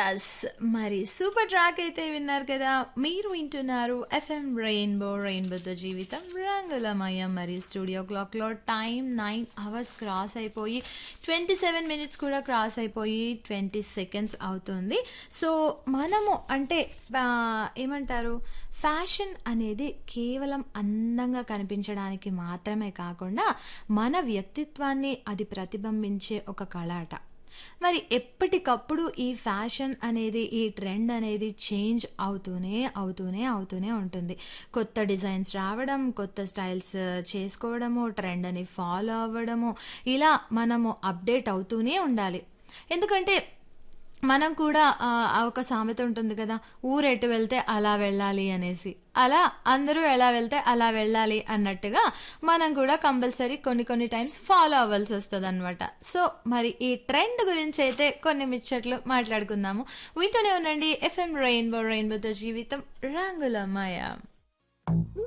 yes మరి super track అయితే విన్నారు కదా మీరు వింటున్నారు ఎఫ్ఎం రెయిన్బో రెయిన్బోతో జీవితం రంగులమయం మరి స్టూడియో క్లాక్లో టైం నైన్ అవర్స్ క్రాస్ అయిపోయి ట్వంటీ సెవెన్ మినిట్స్ కూడా క్రాస్ అయిపోయి ట్వంటీ సెకండ్స్ అవుతుంది సో మనము అంటే ఆ, ఏమంటారు ఫ్యాషన్ అనేది కేవలం అందంగా కనిపించడానికి మాత్రమే కాకుండా మన వ్యక్తిత్వాన్ని అది ప్రతిబింబించే ఒక కళ అట మరి ఎప్పటికప్పుడు ఈ ఫ్యాషన్ అనేది ఈ ట్రెండ్ అనేది చేంజ్ అవుతూనే అవుతూనే అవుతూనే ఉంటుంది కొత్త డిజైన్స్ రావడం కొత్త స్టైల్స్ చేసుకోవడము ట్రెండ్ అని ఫాలో అవ్వడము ఇలా మనము అప్డేట్ అవుతూనే ఉండాలి ఎందుకంటే మనం కూడా ఆ, ఆ ఒక సామెత ఉంటుంది కదా ఊరెటు వెళ్తే అలా వెళ్ళాలి అనేసి అలా అందరూ ఎలా వెళ్తే అలా వెళ్ళాలి అన్నట్టుగా మనం కూడా కంపల్సరీ కొన్ని కొన్ని టైమ్స్ ఫాలో అవ్వాల్సి వస్తుంది అనమాట సో మరి ఈ ట్రెండ్ గురించి అయితే కొన్ని మిచ్చట్లు మాట్లాడుకుందాము వింటూనే ఉండండి ఎఫ్ఎం రెయిన్బో రెయిన్బోతో జీవితం రంగుల మాయ